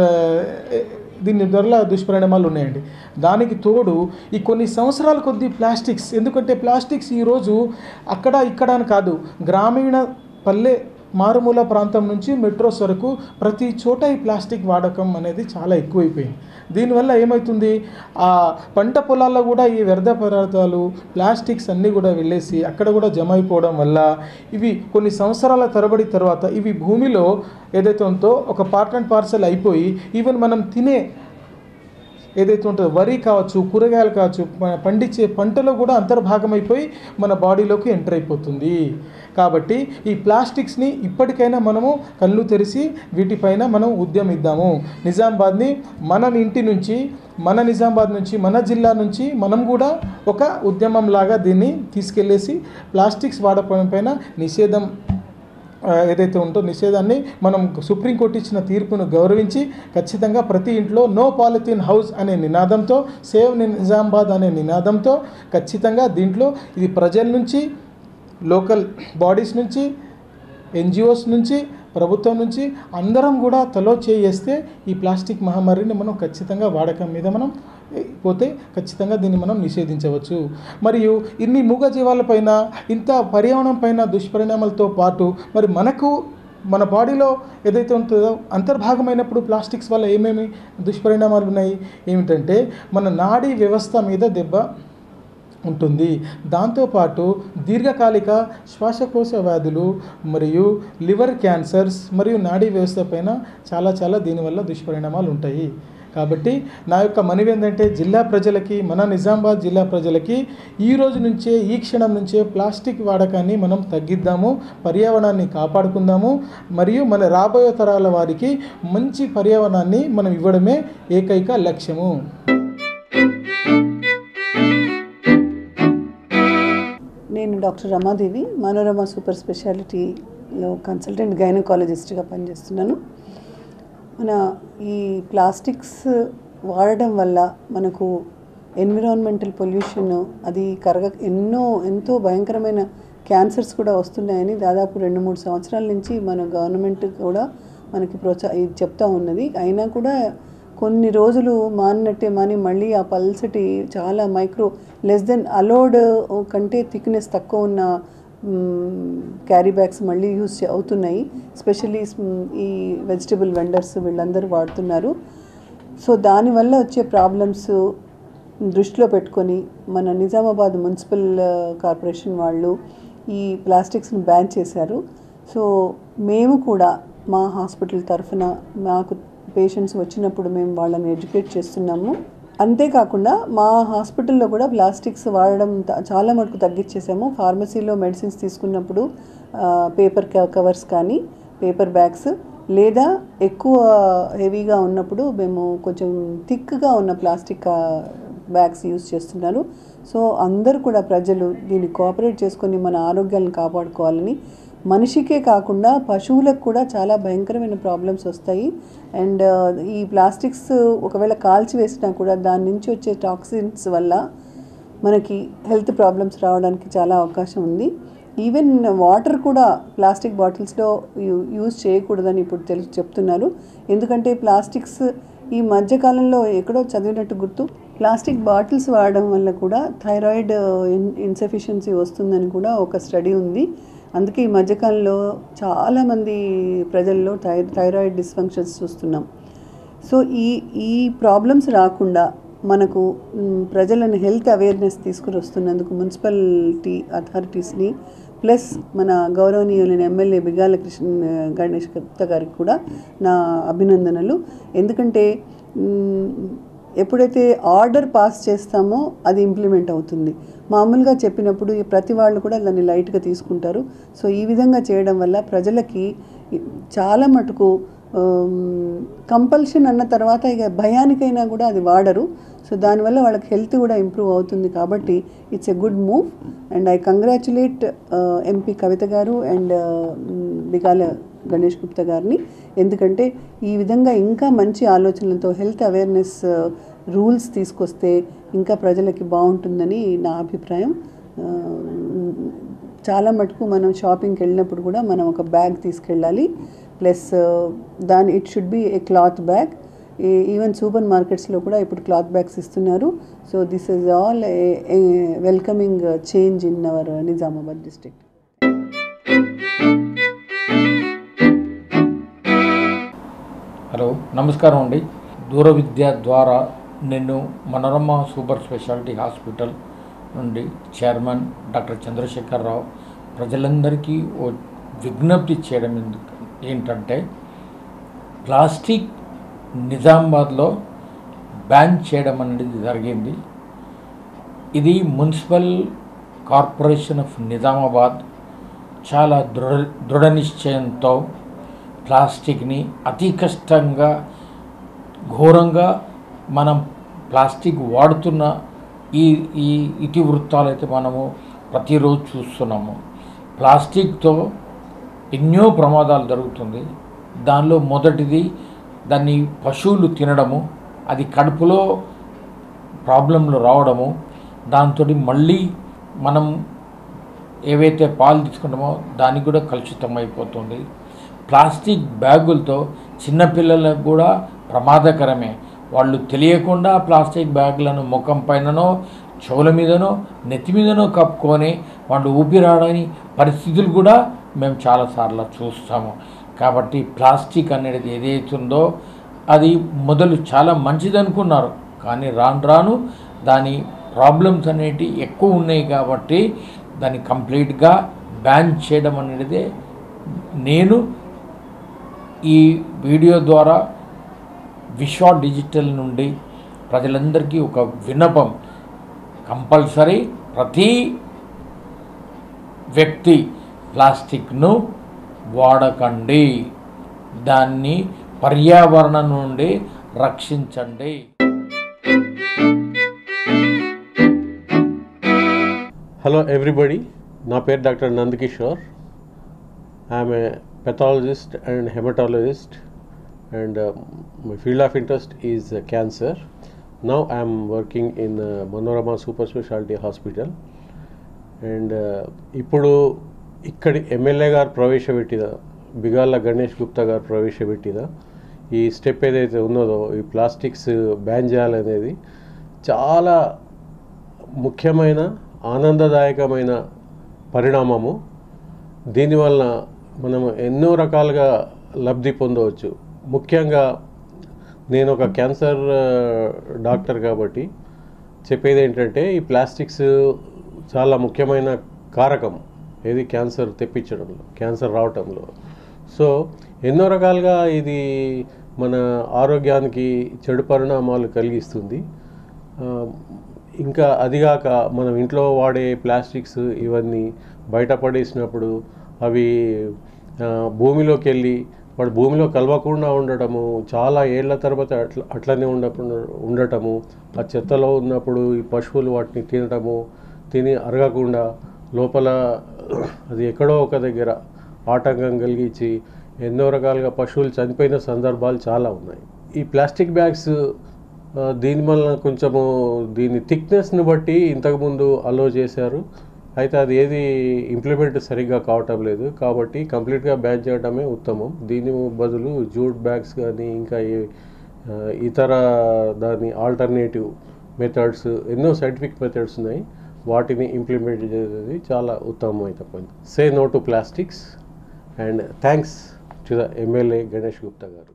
దీని ద్వారా దుష్పరిణామాలు ఉన్నాయండి దానికి తోడు ఈ కొన్ని సంవత్సరాల కొద్దీ ప్లాస్టిక్స్ ఎందుకంటే ప్లాస్టిక్స్ ఈరోజు అక్కడ ఇక్కడ అని కాదు గ్రామీణ పల్లె మారుమూల ప్రాంతం నుంచి మెట్రోస్ వరకు ప్రతి చోట ఈ ప్లాస్టిక్ వాడకం అనేది చాలా ఎక్కువైపోయింది దీనివల్ల ఏమవుతుంది ఆ పంట పొలాల్లో కూడా ఈ వ్యర్థ పదార్థాలు ప్లాస్టిక్స్ అన్నీ కూడా వెళ్ళేసి అక్కడ కూడా జమ అయిపోవడం వల్ల ఇవి కొన్ని సంవత్సరాల తరబడి తర్వాత ఇవి భూమిలో ఏదైతే ఉందో ఒక పార్ట్ అండ్ పార్సల్ అయిపోయి ఈవెన్ మనం తినే ఏదైతే ఉంటుందో వరి కావచ్చు కూరగాయలు కావచ్చు మన పండించే పంటలో కూడా అంతర్భాగమైపోయి మన బాడీలోకి ఎంటర్ అయిపోతుంది కాబట్టి ఈ ప్లాస్టిక్స్ని ఇప్పటికైనా మనము కళ్ళు తెరిచి వీటిపైన మనం ఉద్యమిద్దాము నిజామాబాద్ని మన ఇంటి నుంచి మన నిజామాబాద్ నుంచి మన జిల్లా నుంచి మనం కూడా ఒక ఉద్యమం లాగా దీన్ని తీసుకెళ్ళేసి ప్లాస్టిక్స్ వాడకం పైన నిషేధం ఆ, ఏదైతే ఉందో నిషేధాన్ని మనం సుప్రీంకోర్టు ఇచ్చిన తీర్పును గౌరవించి ఖచ్చితంగా ప్రతి ఇంట్లో నో పాలిథిన్ హౌస్ అనే నినాదంతో సేవ్ నిజామాబాద్ అనే నినాదంతో ఖచ్చితంగా దీంట్లో ఇది ప్రజల నుంచి లోకల్ బాడీస్ నుంచి ఎన్జిఓస్ నుంచి ప్రభుత్వం నుంచి అందరం కూడా తలో చేస్తే ఈ ప్లాస్టిక్ మహమ్మారిని మనం ఖచ్చితంగా వాడకం మీద మనం ఏ, పోతే ఖచ్చితంగా దీన్ని మనం నిషేధించవచ్చు మరియు ఇన్ని మూగజీవాలపైన ఇంత పర్యావరణం పైన దుష్పరిణామాలతో పాటు మరి మనకు మన బాడీలో ఏదైతే ఉంటుందో అంతర్భాగమైనప్పుడు ప్లాస్టిక్స్ వల్ల ఏమేమి దుష్పరిణామాలు ఉన్నాయి ఏమిటంటే మన నాడీ వ్యవస్థ మీద దెబ్బ ఉంటుంది దాంతోపాటు దీర్ఘకాలిక శ్వాసకోశ వ్యాధులు మరియు లివర్ క్యాన్సర్స్ మరియు నాడీ వ్యవస్థ పైన చాలా చాలా దీనివల్ల దుష్పరిణామాలు ఉంటాయి కాబట్టి నా యొక్క మనవి ఏంటంటే జిల్లా ప్రజలకి మన నిజామాబాద్ జిల్లా ప్రజలకి ఈ రోజు నుంచే ఈ క్షణం నుంచే ప్లాస్టిక్ వాడకాన్ని మనం తగ్గిద్దాము పర్యావరణాన్ని కాపాడుకుందాము మరియు మన రాబోయే తరాల వారికి మంచి పర్యావరణాన్ని మనం ఇవ్వడమే ఏకైక లక్ష్యము నేను డాక్టర్ రమాదేవి మనోరమ సూపర్ స్పెషాలిటీలో కన్సల్టెంట్ గైనకాలజిస్ట్గా పనిచేస్తున్నాను మన ఈ ప్లాస్టిక్స్ వాడడం వల్ల మనకు ఎన్విరాన్మెంటల్ పొల్యూషన్ అది కరగ ఎన్నో ఎంతో భయంకరమైన క్యాన్సర్స్ కూడా వస్తున్నాయని దాదాపు రెండు మూడు సంవత్సరాల నుంచి మన గవర్నమెంట్ కూడా మనకి ప్రోత్సా ఇది చెప్తా ఉన్నది అయినా కూడా కొన్ని రోజులు మానినట్టే మాని మళ్ళీ ఆ పల్సటి చాలా మైక్రో లెస్ దెన్ అలోడ్ కంటే థిక్నెస్ తక్కువ ఉన్న క్యారీ బ్యాగ్స్ మళ్ళీ యూస్ అవుతున్నాయి స్పెషల్లీ ఈ వెజిటబుల్ వెండర్స్ వీళ్ళందరూ వాడుతున్నారు సో దానివల్ల వచ్చే ప్రాబ్లమ్స్ దృష్టిలో పెట్టుకొని మన నిజామాబాద్ మున్సిపల్ కార్పొరేషన్ వాళ్ళు ఈ ప్లాస్టిక్స్ని బ్యాన్ చేశారు సో మేము కూడా మా హాస్పిటల్ తరఫున మాకు పేషెంట్స్ వచ్చినప్పుడు మేము వాళ్ళని ఎడ్యుకేట్ చేస్తున్నాము అంతేకాకుండా మా హాస్పిటల్లో కూడా ప్లాస్టిక్స్ వాడడం త- చాలా మటుకు తగ్గించేసాము ఫార్మసీలో మెడిసిన్స్ తీసుకున్నప్పుడు పేపర్ కవర్స్ కానీ పేపర్ బ్యాగ్స్ లేదా ఎక్కువ హెవీగా ఉన్నప్పుడు మేము కొంచెం థిక్గా ఉన్న ప్లాస్టిక్ బ్యాగ్స్ యూస్ చేస్తున్నారు సో అందరూ కూడా ప్రజలు దీన్ని కోఆపరేట్ చేసుకొని మన ఆరోగ్యాలను కాపాడుకోవాలని మనిషికే కాకుండా పశువులకు కూడా చాలా భయంకరమైన ప్రాబ్లమ్స్ వస్తాయి అండ్ ఈ ప్లాస్టిక్స్ ఒకవేళ కాల్చి వేసినా కూడా దాని నుంచి వచ్చే టాక్సిన్స్ వల్ల మనకి హెల్త్ ప్రాబ్లమ్స్ రావడానికి చాలా అవకాశం ఉంది ఈవెన్ వాటర్ కూడా ప్లాస్టిక్ బాటిల్స్లో యూ యూజ్ చేయకూడదని ఇప్పుడు తెలుసు చెప్తున్నారు ఎందుకంటే ప్లాస్టిక్స్ ఈ మధ్యకాలంలో ఎక్కడో చదివినట్టు గుర్తు ప్లాస్టిక్ బాటిల్స్ వాడడం వల్ల కూడా థైరాయిడ్ ఇన్సఫిషియన్సీ వస్తుందని కూడా ఒక స్టడీ ఉంది అందుకే ఈ మధ్యకాలంలో చాలామంది ప్రజల్లో థై థైరాయిడ్ డిస్ఫంక్షన్స్ చూస్తున్నాం సో ఈ ఈ ప్రాబ్లమ్స్ రాకుండా మనకు మ్, ప్రజలను హెల్త్ అవేర్నెస్ తీసుకుని వస్తున్నందుకు మున్సిపాలిటీ అథారిటీస్ని ప్లస్ మన గౌరవనీయులైన ఎమ్మెల్యే బిగాల కృష్ణ గణేష్ గుప్తా గారికి కూడా నా అభినందనలు ఎందుకంటే మ్, ఎప్పుడైతే ఆర్డర్ పాస్ చేస్తామో అది ఇంప్లిమెంట్ అవుతుంది మామూలుగా చెప్పినప్పుడు ఈ ప్రతి వాళ్ళు కూడా దాన్ని లైట్గా తీసుకుంటారు సో ఈ విధంగా చేయడం వల్ల ప్రజలకి చాలా మటుకు కంపల్షన్ అన్న తర్వాత ఇక భయానికైనా కూడా అది వాడరు సో దానివల్ల వాళ్ళకి హెల్త్ కూడా ఇంప్రూవ్ అవుతుంది కాబట్టి it's a good move and I congratulate MP Kavitha garu and Bigala Ganesh Gupta గారిని ఎందుకంటే ఈ విధంగా ఇంకా మంచి ఆలోచనలతో హెల్త్ అవేర్నెస్ రూల్స్ తీసుకొస్తే ఇంకా ప్రజలకి బాగుంటుందని నా అభిప్రాయం ఆ, చాలా మటుకు మనం షాపింగ్కి వెళ్ళినప్పుడు కూడా మనం ఒక బ్యాగ్ తీసుకెళ్ళాలి ప్లస్ దాని it should be a cloth bag even సూపర్ మార్కెట్స్లో కూడా ఇప్పుడు క్లాత్ బ్యాగ్స్ ఇస్తున్నారు so this is all a welcoming change in our Nizamabad district hello నమస్కారం అండి దూర విద్య ద్వారా నేను మనోరమ సూపర్ స్పెషాలిటీ హాస్పిటల్ నుండి చైర్మన్ డాక్టర్ చంద్రశేఖరరావు ప్రజలందరికీ ఓ విజ్ఞప్తి చేయడం ఎందుకు ఏంటంటే ప్లాస్టిక్ నిజామాబాద్లో బ్యాన్ చేయడం అనేది జరిగింది ఇది మున్సిపల్ కార్పొరేషన్ ఆఫ్ నిజామాబాద్ చాలా దృఢ దృఢ నిశ్చయంతో ప్లాస్టిక్ని అతి కష్టంగా ఘోరంగా మనం ప్లాస్టిక్ వాడుతున్న ఈ ఈ ఇతివృత్తాలు అయితే మనము ప్రతిరోజు చూస్తున్నాము ప్లాస్టిక్తో ఎన్నో ప్రమాదాలు జరుగుతుంది దానిలో మొదటిది దాన్ని పశువులు తినడము అది కడుపులో ప్రాబ్లంలు రావడము దాంతో మళ్ళీ మనం ఏవైతే పాలు తీసుకుంటామో దానికి కూడా కలుషితం అయిపోతుంది ప్లాస్టిక్ బ్యాగులతో చిన్నపిల్లలకు కూడా ప్రమాదకరమే వాళ్ళు తెలియకుండా ప్లాస్టిక్ బ్యాగులను ముఖం పైననో చెవుల మీదనో నెత్తి మీదనో కప్పుకొని వాళ్ళు ఊపిరాడని పరిస్థితులు కూడా మేము చాలాసార్లు చూస్తాము కాబట్టి ప్లాస్టిక్ అనేది ఏదైతుందో అది మొదలు చాలా మంచిది అనుకున్నారు కానీ రాను రాను దాని ప్రాబ్లమ్స్ అనేటివి ఎక్కువ ఉన్నాయి కాబట్టి దాన్ని కంప్లీట్గా బ్యాన్ చేయడం అనేది నేను ఈ వీడియో ద్వారా విశ్వ డిజిటల్ నుండి ప్రజలందరికీ ఒక విన్నపం కంపల్సరీ ప్రతి వ్యక్తి ప్లాస్టిక్ను వాడకండి దాన్ని పర్యావరణం నుండి రక్షించండి హలో ఎవ్రీబడి నా పేరు doctor Nandakishore I'm a pathologist and haematologist and my field of interest is cancer now I'm working in Manorama super speciality hospital and ఇప్పుడు ఇక్కడి ఎమ్మెల్యే గారు ప్రవేశపెట్టిన బిగాళ్ళ గణేష్ గుప్తా గారు ప్రవేశపెట్టిన ఈ స్టెప్ ఏదైతే ఉన్నదో ఈ ప్లాస్టిక్స్ బ్యాన్ చేయాలనేది చాలా ముఖ్యమైన ఆనందదాయకమైన పరిణామము దీనివలన మనం ఎన్నో రకాలుగా లబ్ధి పొందవచ్చు ముఖ్యంగా నేను ఒక క్యాన్సర్ ఆ, డాక్టర్ కాబట్టి చెప్పేది ఏంటంటే ఈ ప్లాస్టిక్స్ చాలా ముఖ్యమైన కారకం ఏది క్యాన్సర్ తెప్పించడంలో క్యాన్సర్ రావటంలో సో ఎన్నో రకాలుగా ఇది మన ఆరోగ్యానికి చెడు పరిణామాలు కలిగిస్తుంది ఆ, ఇంకా అదిగాక మనం ఇంట్లో వాడే ప్లాస్టిక్స్ ఇవన్నీ బయట పడేసినప్పుడు అవి ఆ, భూమిలోకి వెళ్ళి వాడు భూమిలో కలవకుండా ఉండటము చాలా ఏళ్ల తర్వాత అట్లా అట్లనే ఉండకుండా ఉండటము ఆ చెత్తలో ఉన్నప్పుడు ఈ పశువులు వాటిని తినటము తిని అరగకుండా లోపల అది ఎక్కడో ఒక దగ్గర ఆటంకం కలిగించి ఎన్నో రకాలుగా పశువులు చనిపోయిన సందర్భాలు చాలా ఉన్నాయి ఈ ప్లాస్టిక్ బ్యాగ్స్ ఆ, దీని వలన కొంచెము దీని థిక్నెస్ని బట్టి ఇంతకుముందు అలో చేశారు అయితే అది ఏది ఇంప్లిమెంట్ సరిగ్గా కావటం లేదు కాబట్టి కంప్లీట్గా బ్యాన్ చేయడమే ఉత్తమం దీని బదులు జూట్ బ్యాగ్స్ కానీ ఇంకా ఏ ఆ, ఇతర దాని ఆల్టర్నేటివ్ మెథడ్స్ ఎన్నో సైంటిఫిక్ మెథడ్స్ ఉన్నాయి వాటిని ఇంప్లిమెంట్ చేసేది చాలా ఉత్తమం అయితే పోయింది say no to plastics and thanks to the MLA Ganesh Gupta garu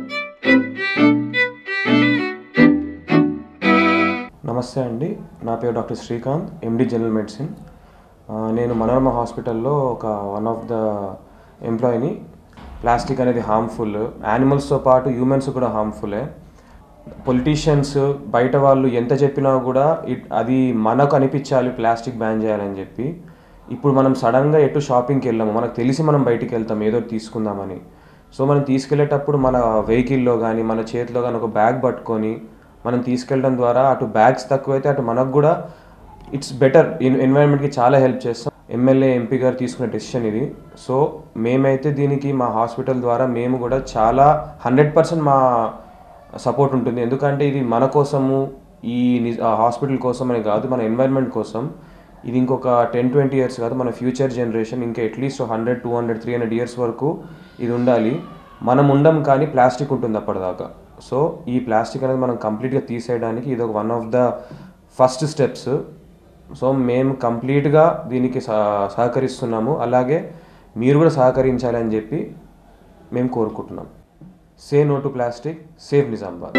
నమస్తే అండి నా పేరు doctor Srikanth MD general medicine ఆ, నేను మనోరమ హాస్పిటల్లో ఒక వన్ ఆఫ్ ద ఎంప్లాయీని ప్లాస్టిక్ అనేది హార్మ్ఫుల్ యానిమల్స్తో పాటు హ్యూమన్స్ కూడా హార్మ్ఫుల్లే పొలిటీషియన్స్ బయట వాళ్ళు ఎంత చెప్పినా కూడా ఇట్ అది మనకు అనిపించాలి ప్లాస్టిక్ బ్యాన్ చేయాలని చెప్పి ఇప్పుడు మనం సడన్గా ఎటు షాపింగ్కి వెళ్ళాము మనకు తెలిసి మనం బయటికి వెళ్తాం ఏదో ఒకటి తీసుకుందామని సో మనం తీసుకెళ్ళేటప్పుడు మన వెహికల్లో కానీ మన చేతిలో కానీ ఒక బ్యాగ్ పట్టుకొని మనం తీసుకెళ్ళడం ద్వారా అటు బ్యాగ్స్ తక్కువైతే అటు మనకు కూడా ఇట్స్ బెటర్ ఎన్వైరన్మెంట్కి చాలా హెల్ప్ చేస్తాం ఎమ్మెల్యే ఎంపీ గారు తీసుకునే డెసిషన్ ఇది సో మేమైతే దీనికి మా హాస్పిటల్ ద్వారా మేము కూడా చాలా హండ్రెడ్ పర్సెంట్ మా సపోర్ట్ ఉంటుంది ఎందుకంటే ఇది మన కోసము ఈ హాస్పిటల్ కోసం అని కాదు మన ఎన్వైరన్మెంట్ కోసం ఇది ఇంకొక టెన్ ట్వంటీ ఇయర్స్ కాదు మన ఫ్యూచర్ జనరేషన్ ఇంకా at least hundred two hundred three hundred years వరకు ఇది ఉండాలి మనం ఉండం కానీ ప్లాస్టిక్ ఉంటుంది అప్పటిదాకా సో ఈ ప్లాస్టిక్ అనేది మనం కంప్లీట్గా తీసేయడానికి ఇది ఒక one of the first steps so మేము కంప్లీట్గా దీనికి సహ- సహకరిస్తున్నాము అలాగే మీరు కూడా సహకరించాలని చెప్పి మేము కోరుకుంటున్నాం say no to plastic save Nizamabad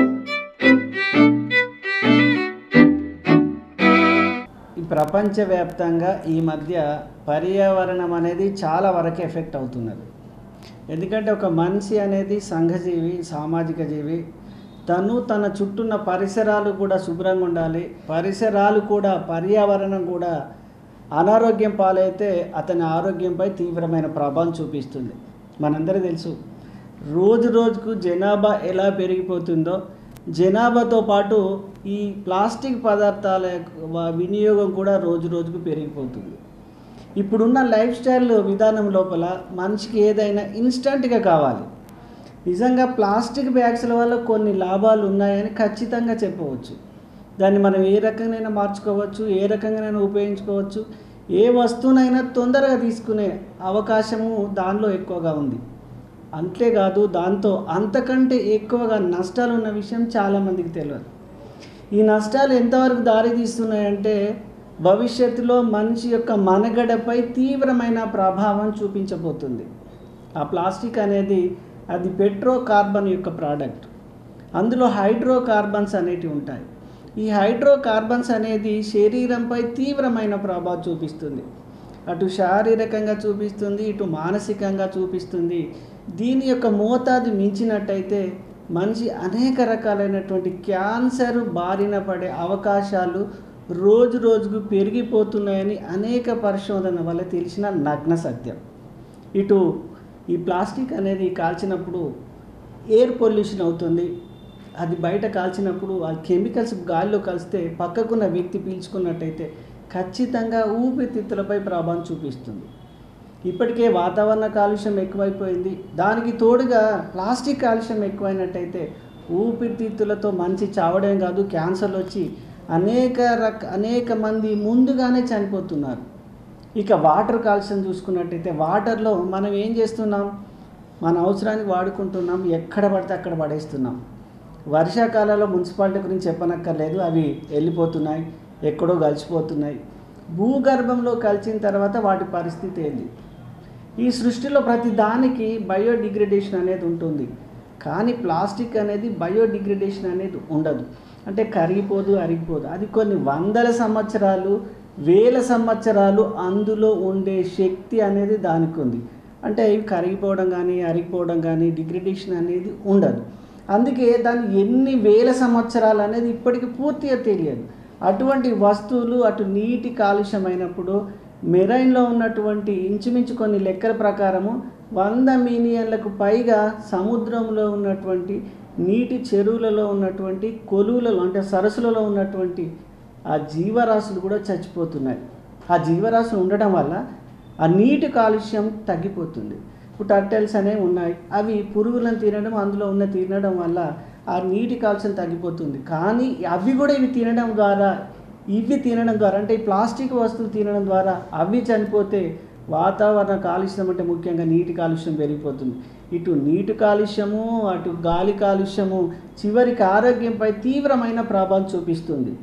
ఈ ప్రపంచవ్యాప్తంగా ఈ మధ్య పర్యావరణం అనేది చాలా వరకు ఎఫెక్ట్ అవుతున్నది ఎందుకంటే ఒక మనిషి అనేది సంఘజీవి సామాజిక జీవి తను తన చుట్టూన్న పరిసరాలు కూడా శుభ్రంగా ఉండాలి పరిసరాలు కూడా పర్యావరణం కూడా అనారోగ్యం పాలైతే అతని ఆరోగ్యంపై తీవ్రమైన ప్రభావం చూపిస్తుంది మనందరికీ తెలుసు రోజు రోజుకు జనాభా ఎలా పెరిగిపోతుందో జనాభాతో పాటు ఈ ప్లాస్టిక్ పదార్థాల యొక్క వినియోగం కూడా రోజు రోజుకు పెరిగిపోతుంది ఇప్పుడున్న లైఫ్ స్టైల్ విధానం లోపల మనిషికి ఏదైనా ఇన్స్టంట్గా కావాలి నిజంగా ప్లాస్టిక్ బ్యాగ్స్ల వల్ల కొన్ని లాభాలు ఉన్నాయని ఖచ్చితంగా చెప్పవచ్చు దాన్ని మనం ఏ రకంగానైనా మార్చుకోవచ్చు ఏ రకంగానైనా ఉపయోగించుకోవచ్చు ఏ వస్తువునైనా తొందరగా తీసుకునే అవకాశము దానిలో ఎక్కువగా ఉంది అంతేకాదు దాంతో అంతకంటే ఎక్కువగా నష్టాలు ఉన్న విషయం చాలామందికి తెలియదు ఈ నష్టాలు ఎంతవరకు దారి తీస్తున్నాయంటే భవిష్యత్తులో మనిషి యొక్క మనగడపై తీవ్రమైన ప్రభావం చూపించబోతుంది ఆ ప్లాస్టిక్ అనేది అది పెట్రో కార్బన్ యొక్క ప్రోడక్ట్ అందులో హైడ్రో కార్బన్స్ అనేటివి ఉంటాయి ఈ హైడ్రో కార్బన్స్ అనేది శరీరంపై తీవ్రమైన ప్రభావం చూపిస్తుంది అటు శారీరకంగా చూపిస్తుంది ఇటు మానసికంగా చూపిస్తుంది దీని యొక్క మోతాదు మించినట్టయితే మనిషి అనేక రకాలైనటువంటి క్యాన్సర్ బారిన పడే అవకాశాలు రోజు రోజుకు పెరిగిపోతున్నాయని అనేక పరిశోధన వల్ల తెలిసిన నగ్న సత్యం ఇటు ఈ ప్లాస్టిక్ అనేది కాల్చినప్పుడు ఎయిర్ పొల్యూషన్ అవుతుంది అది బయట కాల్చినప్పుడు ఆ కెమికల్స్ గాలిలో కలిస్తే పక్కకున్న వ్యక్తి పీల్చుకున్నట్టయితే ఖచ్చితంగా ఊపిరితిత్తులపై ప్రభావం చూపిస్తుంది ఇప్పటికే వాతావరణ కాలుష్యం ఎక్కువైపోయింది దానికి తోడుగా ప్లాస్టిక్ కాలుష్యం ఎక్కువైనట్టయితే ఊపిరితిత్తులతో మంచి చావడం కాదు క్యాన్సర్లు వచ్చి అనేక రక అనేక మంది ముందుగానే చనిపోతున్నారు ఇక వాటర్ కాలుష్యం చూసుకున్నట్టయితే వాటర్లో మనం ఏం చేస్తున్నాం మన అవసరానికి వాడుకుంటున్నాం ఎక్కడ పడితే అక్కడ పడేస్తున్నాం వర్షాకాలంలో మున్సిపాలిటీ గురించి చెప్పనక్కర్లేదు అవి వెళ్ళిపోతున్నాయి ఎక్కడో కలిసిపోతున్నాయి భూగర్భంలో కలిసిన తర్వాత వాటి పరిస్థితి ఏంది ఈ సృష్టిలో ప్రతి దానికి బయోడిగ్రేడేషన్ అనేది ఉంటుంది కానీ ప్లాస్టిక్ అనేది బయోడిగ్రేడేషన్ అనేది ఉండదు అంటే కరిగిపోదు అరిగిపోదు అది కొన్ని వందల సంవత్సరాలు వేల సంవత్సరాలు అందులో ఉండే శక్తి అనేది దానికి ఉంది అంటే ఇవి కరిగిపోవడం కానీ అరిగిపోవడం కానీ డిగ్రేడేషన్ అనేది ఉండదు అందుకే దాన్ని ఎన్ని వేల సంవత్సరాలు అనేది ఇప్పటికి పూర్తిగా తెలియదు అటువంటి వస్తువులు అటు నీటి కాలుష్యమైనప్పుడు మెరైన్లో ఉన్నటువంటి ఇంచుమించు కొన్ని లెక్కల ప్రకారము వంద మిలియన్లకు పైగా సముద్రంలో ఉన్నటువంటి నీటి చెరువులలో ఉన్నటువంటి కొలువులలో అంటే సరస్సులలో ఉన్నటువంటి ఆ జీవరాశులు కూడా చచ్చిపోతున్నాయి ఆ జీవరాశులు ఉండడం వల్ల ఆ నీటి కాలుష్యం తగ్గిపోతుంది ఇప్పుడు టర్టల్స్ అనేవి ఉన్నాయి అవి పురుగులను తినడం అందులో ఉన్న తినడం వల్ల ఆ నీటి కాలుష్యం తగ్గిపోతుంది కానీ అవి కూడా ఇవి తినడం ద్వారా ఇవి తినడం ద్వారా అంటే ఈ ప్లాస్టిక్ వస్తువులు తినడం ద్వారా అవి చనిపోతే వాతావరణ కాలుష్యం అంటే ముఖ్యంగా నీటి కాలుష్యం పెరిగిపోతుంది ఇటు నీటి కాలుష్యము అటు గాలి కాలుష్యము చివరికి ఆరోగ్యంపై తీవ్రమైన ప్రభావం చూపిస్తుంది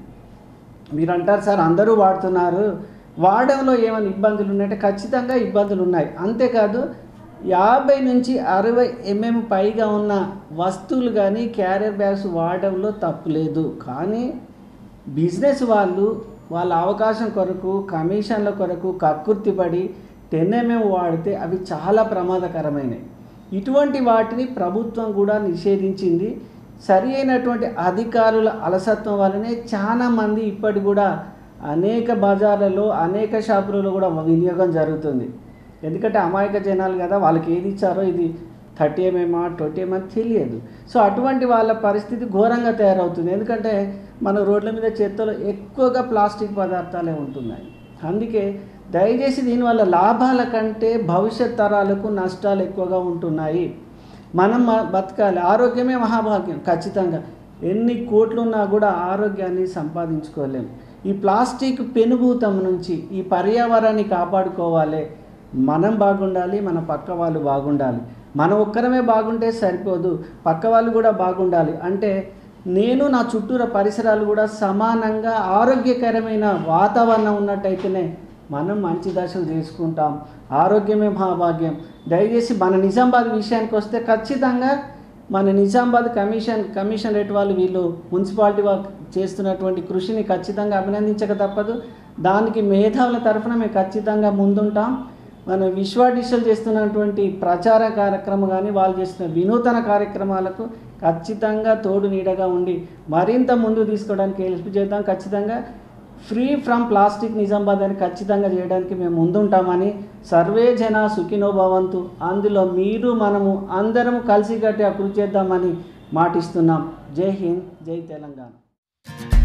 మీరు అంటారు సార్ అందరూ వాడుతున్నారు వాడడంలో ఏమైనా ఇబ్బందులు ఉన్నాయంటే ఖచ్చితంగా ఇబ్బందులు ఉన్నాయి అంతేకాదు యాభై నుంచి అరవై ఎంఎం పైగా ఉన్న వస్తువులు కానీ క్యారియర్ బ్యాగ్స్ వాడడంలో తప్పులేదు కానీ బిజినెస్ వాళ్ళు వాళ్ళ అవకాశం కొరకు కమిషన్ల కొరకు కక్కుర్తిపడి టెన్ ఎంఎం వాడితే అవి చాలా ప్రమాదకరమైనవి ఇటువంటి వాటిని ప్రభుత్వం కూడా నిషేధించింది సరి అయినటువంటి అధికారుల అలసత్వం వల్లనే చాలా మంది ఇప్పటి కూడా అనేక బజార్లలో అనేక షాపులలో కూడా వినియోగం జరుగుతుంది ఎందుకంటే అమాయక జనాలు కదా వాళ్ళకి ఏది ఇచ్చారో ఇది థర్టీ ఎంఎంఆ ట్వంటీ ఎంఎం తెలియదు సో అటువంటి వాళ్ళ పరిస్థితి ఘోరంగా తయారవుతుంది ఎందుకంటే మన రోడ్ల మీద చెత్తలో ఎక్కువగా ప్లాస్టిక్ పదార్థాలే ఉంటున్నాయి అందుకే దయచేసి దీనివల్ల లాభాల కంటే భవిష్యత్ తరాలకు నష్టాలు ఎక్కువగా ఉంటున్నాయి మనం మ- బతకాలి ఆరోగ్యమే మహాభాగ్యం ఖచ్చితంగా ఎన్ని కోట్లున్నా కూడా ఆరోగ్యాన్ని సంపాదించుకోలేము ఈ ప్లాస్టిక్ పెనుభూతం నుంచి ఈ పర్యావరణాన్ని కాపాడుకోవాలి మనం బాగుండాలి మన పక్క వాళ్ళు బాగుండాలి మనం ఒక్కరమే బాగుంటే సరిపోదు పక్క వాళ్ళు కూడా బాగుండాలి అంటే నేను నా చుట్టూర పరిసరాలు కూడా సమానంగా ఆరోగ్యకరమైన వాతావరణం ఉన్నట్టయితేనే మనం మంచి దశలు చేసుకుంటాం ఆరోగ్యమే మహాభాగ్యం దయచేసి మన నిజామాబాద్ విషయానికి వస్తే ఖచ్చితంగా మన నిజామాబాద్ కమిషన్ కమిషనరేట్ వాళ్ళు వీళ్ళు మున్సిపాలిటీ వాళ్ళు చేస్తున్నటువంటి కృషిని ఖచ్చితంగా అభినందించక తప్పదు దానికి మేధావుల తరఫున మేము ఖచ్చితంగా ముందుంటాం మన విశ్వ డిజిటల్ చేస్తున్నటువంటి ప్రచార కార్యక్రమం కానీ వాళ్ళు చేస్తున్న వినూతన కార్యక్రమాలకు ఖచ్చితంగా తోడు నీడగా ఉండి మరింత ముందు తీసుకోవడానికి హెల్ప్ చేద్దాం ఖచ్చితంగా ఫ్రీ ఫ్రమ్ ప్లాస్టిక్ నిజామాబాద్ అని ఖచ్చితంగా చేయడానికి మేము ముందుంటామని సర్వే జన సుఖినో భవంతు అందులో మీరు మనము అందరం కలిసికట్టుగా కృషి చేద్దామని మాటిస్తున్నాం జై హింద్ జై తెలంగాణ